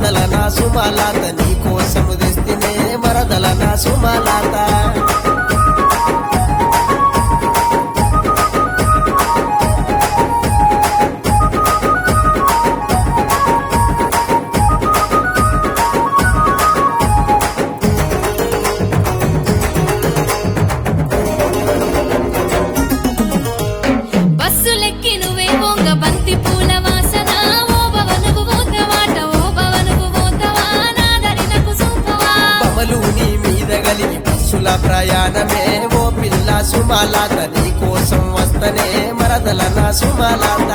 మరదల నా సుమలాత నీ కోసము తెస్తినే మరదల నా సుమలాత బస్సులెక్కి నువ్వే వంగ బంతి పూల వాసన ఓ భవనుకు పోతవాట ఓ భవనుకు పోతవా నా దరినకు సూపవా బమలు నీ మీద కలిగి బస్సుల ప్రయాణమే ఓ పిల్ల సుమలాత నీ కోసం వస్తనే మరదల నా సుమలాత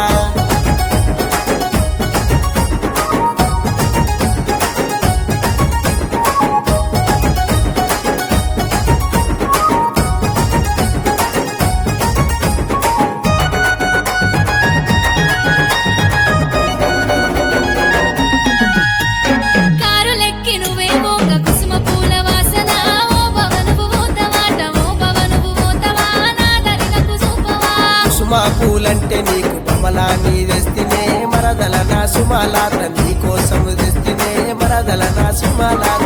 కారులెక్కి నువ్వే వంగ కుసుమ పూల వాసన ఓ భవనుకు పోతవాట ఓ భవనుకు పోతవా నా దరినకు సూపవా సుమా పూలంటే నీకు బమలా నీ తెస్తినే మరదల నా సుమలాత నీ కోసం తెస్తినే మరదల నా సుమలాత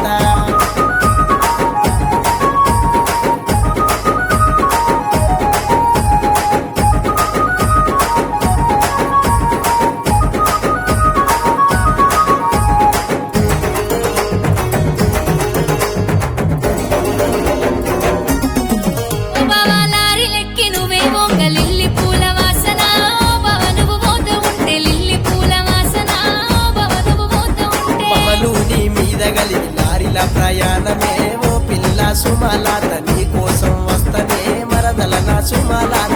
ఓ బావా లారీలెక్కి నువ్వే వంగ లిల్లీ పూల వాసన ఓ భవనుకు పోత ఉంటే లిల్లీ పూల వాసన ఓ భవనుకు పోత ఉంటే బమలు నీ మీద కలిగి లారీల ప్రయాణమే ఓ పిల్ల సుమలాత నీ కోసం వస్తనే మరదల నా సుమలాత